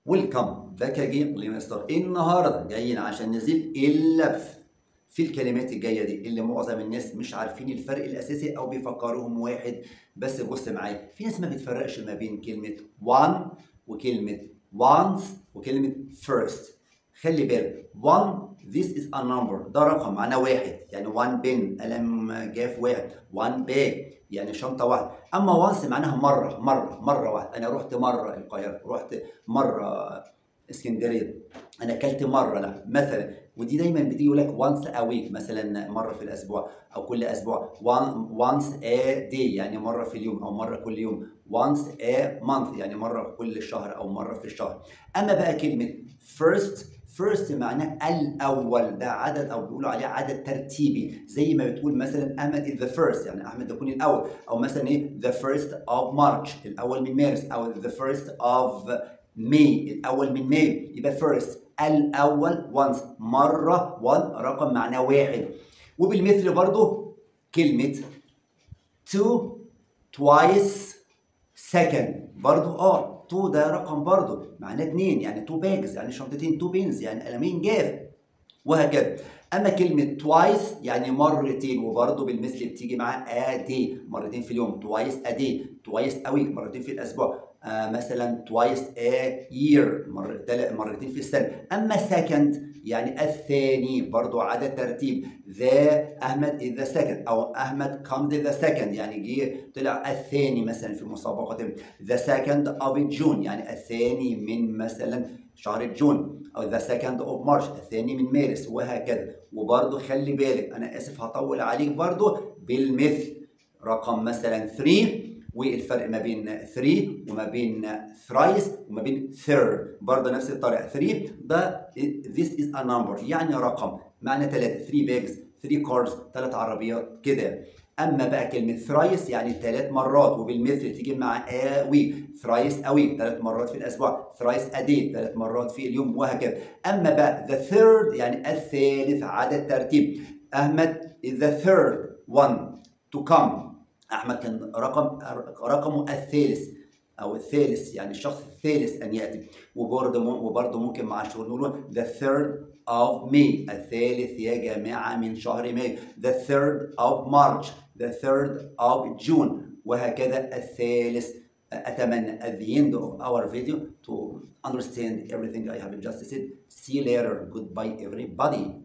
ويلكم باك اجين لمستر النهارده جايين عشان نزيل اللبس في الكلمات الجايه دي اللي معظم الناس مش عارفين الفرق الاساسي او بيفكروهم واحد بس بص معايا في ناس ما بتفرقش ما بين كلمه one وكلمه once وكلمه first خلي بالك one this is a number ده رقم معناه واحد يعني one pen قلم جاف واحد one bag يعني شنطة واحدة أما once معناها مرة مرة مرة واحدة أنا رحت مرة القاهرة رحت مرة اسكندرية أنا أكلت مرة لا مثلا ودي دايما بتيجي يقول لك once a week مثلا مرة في الأسبوع أو كل أسبوع one, once a day يعني مرة في اليوم أو مرة كل يوم once a month يعني مرة كل شهر أو مرة في الشهر أما بقى كلمة first first معناه الاول ده عدد او بيقولوا عليه عدد ترتيبي زي ما بتقول مثلا احمد is the first يعني احمد يكون الاول او مثلا ايه the first of March الاول من مارس او the first of May الاول من مايو يبقى first الاول once مره one رقم معناه واحد وبالمثل برضو كلمه two twice second برضو اه تو ده رقم برضه معناه اتنين يعني تو باجز يعني شنطتين تو بينز يعني قلمين جاف وهكذا اما كلمه توايس يعني مرتين وبرضه بالمثل بتيجي معاه ا دي مرتين في اليوم توايس ا دي توايس ا ويك مرتين في الاسبوع آه مثلا توايس ا يير مرتين في السنه اما سكند يعني الثاني برضو عدد ترتيب ذا احمد is the second او احمد comes the second يعني جه طلع الثاني مثلا في مسابقه the second of June يعني الثاني من مثلا شهر جون او the second of March الثاني من مارس وهكذا وبرضو خلي بالك انا اسف هطول عليك برضو بالمثل رقم مثلا 3 والفرق ما بين 3 وما بين thrice وما بين third برضه نفس الطريقه 3 ده this is a number يعني رقم معنى 3 3 bags 3 cars ثلاث عربيات كده اما بقى كلمه thrice يعني ثلاث مرات وبالمثل تيجي مع a week thrice a week ثلاث مرات في الاسبوع thrice a day ثلاث مرات في اليوم وهكذا اما بقى the third يعني الثالث عدد ترتيب احمد is the third one to come احمد كان رقم رقمه الثالث او الثالث يعني الشخص الثالث ان ياتي وبرضه وبرضه ممكن مع الشهور نقول the third of May الثالث يا جماعه من شهر مايو the third of March the third of June وهكذا الثالث أتمنى at the end of our video to understand everything I have just said. See you later. Goodbye everybody.